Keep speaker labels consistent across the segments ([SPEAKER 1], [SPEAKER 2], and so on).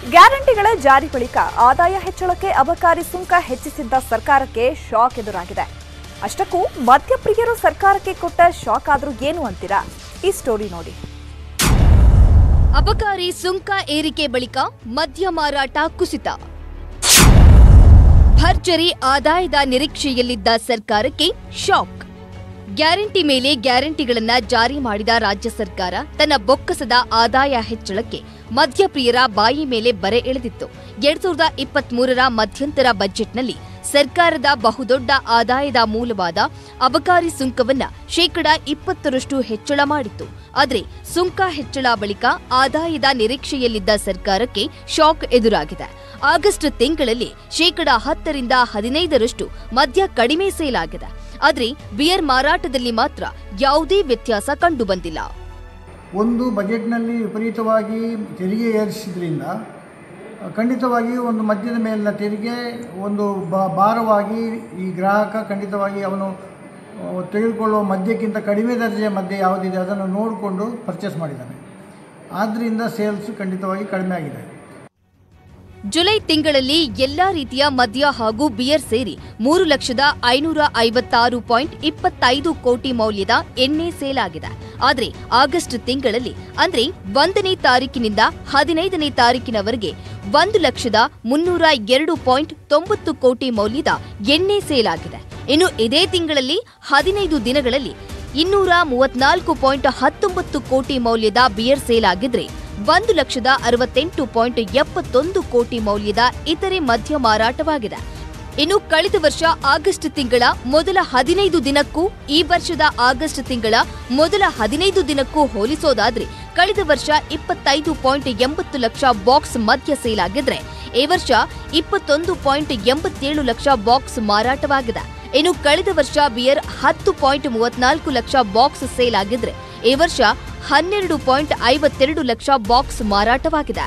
[SPEAKER 1] ಗ್ಯಾರಂಟಿಗಳ ಜಾರಿ ಬಳಿಕ ಆದಾಯ ಹೆಚ್ಚಳಕ್ಕೆ ಅಬಕಾರಿ ಸುಂಕ ಹೆಚ್ಚಿಸಿದ್ದ ಸರ್ಕಾರಕ್ಕೆ ಶಾಕ್ ಎದುರಾಗಿದೆ ಅಷ್ಟಕ್ಕೂ ಮದ್ಯಪ್ರಿಯರು ಸರ್ಕಾರಕ್ಕೆ ಕೊಟ್ಟ ಶಾಕ್ ಆದ್ರೂ ಏನು ಅಂತೀರಾ ಈ ಸ್ಟೋರಿ ನೋಡಿ
[SPEAKER 2] ಅಬಕಾರಿ ಸುಂಕ ಏರಿಕೆ ಬಳಿಕ ಮದ್ಯ ಮಾರಾಟ ಕುಸಿತ ಭರ್ಜರಿ ಆದಾಯದ ನಿರೀಕ್ಷೆಯಲ್ಲಿದ್ದ ಸರ್ಕಾರಕ್ಕೆ ಶಾಕ್ ಗ್ಯಾರಂಟಿ ಮೇಲೆ ಗ್ಯಾರಂಟಿಗಳನ್ನ ಜಾರಿ ಮಾಡಿದ ರಾಜ್ಯ ಸರ್ಕಾರ ತನ್ನ ಬೊಕ್ಕಸದ ಆದಾಯ ಹೆಚ್ಚಳಕ್ಕೆ ಮದ್ಯಪ್ರಿಯರ ಬಾಯಿ ಮೇಲೆ ಬರೆ ಎಳೆದಿತ್ತು ಎರಡ್ ಸಾವಿರದ ಇಪ್ಪತ್ಮೂರರ ಮಧ್ಯಂತರ ಬಜೆಟ್ನಲ್ಲಿ ಸರ್ಕಾರದ ಬಹುದೊಡ್ಡ ಆದಾಯದ ಮೂಲವಾದ ಅಬಕಾರಿ ಸುಂಕವನ್ನ ಶೇಕಡಾ ಇಪ್ಪತ್ತರಷ್ಟು ಹೆಚ್ಚಳ ಮಾಡಿತ್ತು ಆದರೆ ಸುಂಕ ಹೆಚ್ಚಳ ಬಳಿಕ ಆದಾಯದ ನಿರೀಕ್ಷೆಯಲ್ಲಿದ್ದ ಸರ್ಕಾರಕ್ಕೆ ಶಾಕ್ ಎದುರಾಗಿದೆ ಆಗಸ್ಟ್ ತಿಂಗಳಲ್ಲಿ ಶೇಕಡಾ ಹತ್ತರಿಂದ ಹದಿನೈದರಷ್ಟು ಮದ್ಯ ಕಡಿಮೆ ಸೇಲಾಗಿದೆ ಆದರೆ ಬಿಯರ್ ಮಾರಾಟದಲ್ಲಿ ಮಾತ್ರ ಯಾವುದೇ ವ್ಯತ್ಯಾಸ ಕಂಡುಬಂದಿಲ್ಲ
[SPEAKER 3] ಒಂದು ಬಜೆಟ್ನಲ್ಲಿ ವಿಪರೀತವಾಗಿ ತೆರಿಗೆ ಏರಿಸಿದ್ರಿಂದ ಖಂಡಿತವಾಗಿ ಒಂದು ಮದ್ಯದ ಮೇಲಿನ ತೆರಿಗೆ ಒಂದು ಬ- ಭಾರವಾಗಿ ಈ ಗ್ರಾಹಕ ಖಂಡಿತವಾಗಿ ಅವನು ಆ, ತೆಗೆದುಕೊಳ್ಳುವ ಮದ್ಯಕ್ಕಿಂತ ಕಡಿಮೆ ದರ್ಜೆಯ ಮದ್ಯ ಯಾವುದಿದೆ ಅದನ್ನು ನೋಡಿಕೊಂಡು ಪರ್ಚೇಸ್ ಮಾಡಿದ್ದಾನೆ ಆದ್ದರಿಂದ ಸೇಲ್ಸ್ ಖಂಡಿತವಾಗಿ ಕಡಿಮೆ ಆಗಿದೆ
[SPEAKER 2] ಜುಲೈ ತಿಂಗಳಲ್ಲಿ ಎಲ್ಲಾ ರೀತಿಯ ಮದ್ಯ ಹಾಗೂ ಬಿಯರ್ ಸೇರಿ ಮೂರು ಲಕ್ಷದ ಐನೂರ ಐವತ್ತಾರು ಪಾಯಿಂಟ್ ಇಪ್ಪತ್ತೈದು ಕೋಟಿ ಮೌಲ್ಯದ ಎಣ್ಣೆ ಸೇಲಾಗಿದೆ ಆದರೆ ಆಗಸ್ಟ್ ತಿಂಗಳಲ್ಲಿ ಅಂದ್ರೆ ಒಂದನೇ ತಾರೀಕಿನಿಂದ ಹದಿನೈದನೇ ತಾರೀಕಿನವರೆಗೆ ಒಂದು ಲಕ್ಷದ ಮುನ್ನೂರ ಎರಡು ಪಾಯಿಂಟ್ ತೊಂಬತ್ತು ಕೋಟಿ ಮೌಲ್ಯದ ಎಣ್ಣೆ ಸೇಲಾಗಿದೆ ಇನ್ನು ಇದೇ ತಿಂಗಳಲ್ಲಿ ಹದಿನೈದು ದಿನಗಳಲ್ಲಿ ಇನ್ನೂರ ಮೂವತ್ನಾಲ್ಕು ಪಾಯಿಂಟ್ ಹತ್ತೊಂಬತ್ತು ಕೋಟಿ ಮೌಲ್ಯದ ಬಿಯರ್ ಸೇಲ್ ಆಗಿದ್ರೆ ಒಂದು ಲಕ್ಷದ ಅರವತ್ತೆಂಟು ಪಾಯಿಂಟ್ ಎಪ್ಪತ್ತೊಂದು ಕೋಟಿ ಮೌಲ್ಯದ ಇತರೆ ಮದ್ಯ ಮಾರಾಟವಾಗಿದೆ ಇನ್ನು ಕಳೆದ ವರ್ಷ ಆಗಸ್ಟ್ ತಿಂಗಳ ಮೊದಲ ಹದಿನೈದು ದಿನಕ್ಕೂ ಈ ವರ್ಷದ ಆಗಸ್ಟ್ ತಿಂಗಳ ಮೊದಲ ಹದಿನೈದು ದಿನಕ್ಕೂ ಹೋಲಿಸೋದಾದ್ರೆ ಕಳೆದ ವರ್ಷ ಇಪ್ಪತ್ತೈದು ಪಾಯಿಂಟ್ ಎಂಬತ್ತು ಲಕ್ಷ ಬಾಕ್ಸ್ ಮದ್ಯ ಸೇಲ್ ಆಗಿದ್ರೆ ಈ ವರ್ಷ ಇಪ್ಪತ್ತೊಂದು ಪಾಯಿಂಟ್ ಎಂಬತ್ತೇಳು ಲಕ್ಷ ಬಾಕ್ಸ್ ಮಾರಾಟವಾಗಿದೆ ಇನ್ನು ಕಳೆದ ವರ್ಷ ಬಿಯರ್ ಹತ್ತು ಪಾಯಿಂಟ್ ಮೂವತ್ನಾಲ್ಕು ಲಕ್ಷ ಬಾಕ್ಸ್ ಸೇಲ್ ಆಗಿದ್ರೆ ಈ ವರ್ಷ ಹನ್ನೆರಡು ಪಾಯಿಂಟ್ ಐವತ್ತೆರಡು ಲಕ್ಷ ಬಾಕ್ಸ್ ಮಾರಾಟವಾಗಿದೆ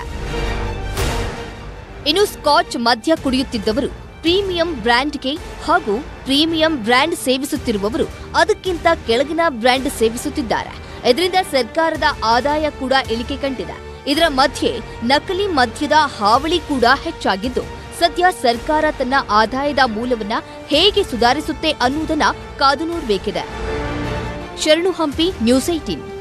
[SPEAKER 2] ಇನ್ನು ಸ್ಕಾಚ್ ಮದ್ಯ ಕುಡಿಯುತ್ತಿದ್ದವರು ಪ್ರೀಮಿಯಂ ಬ್ರ್ಯಾಂಡ್ಗೆ ಹಾಗೂ ಪ್ರೀಮಿಯಂ ಬ್ರ್ಯಾಂಡ್ ಸೇವಿಸುತ್ತಿರುವವರು ಅದಕ್ಕಿಂತ ಕೆಳಗಿನ ಬ್ರ್ಯಾಂಡ್ ಸೇವಿಸುತ್ತಿದ್ದಾರೆ ಇದರಿಂದ ಸರ್ಕಾರದ ಆದಾಯ ಕೂಡ ಇಳಿಕೆ ಕಂಡಿದೆ ಇದರ ಮಧ್ಯೆ ನಕಲಿ ಮದ್ಯದ ಹಾವಳಿ ಕೂಡ ಹೆಚ್ಚಾಗಿದ್ದು ಸದ್ಯ ಸರ್ಕಾರ ತನ್ನ ಆದಾಯದ ಮೂಲವನ್ನ ಹೇಗೆ ಸುಧಾರಿಸುತ್ತೆ ಅನ್ನುವುದನ್ನ ಕಾದು ನೋಡಬೇಕಿದೆ ಶರಣು ಹಂಪಿ ನ್ಯೂಸ್ ಏಟೀನ್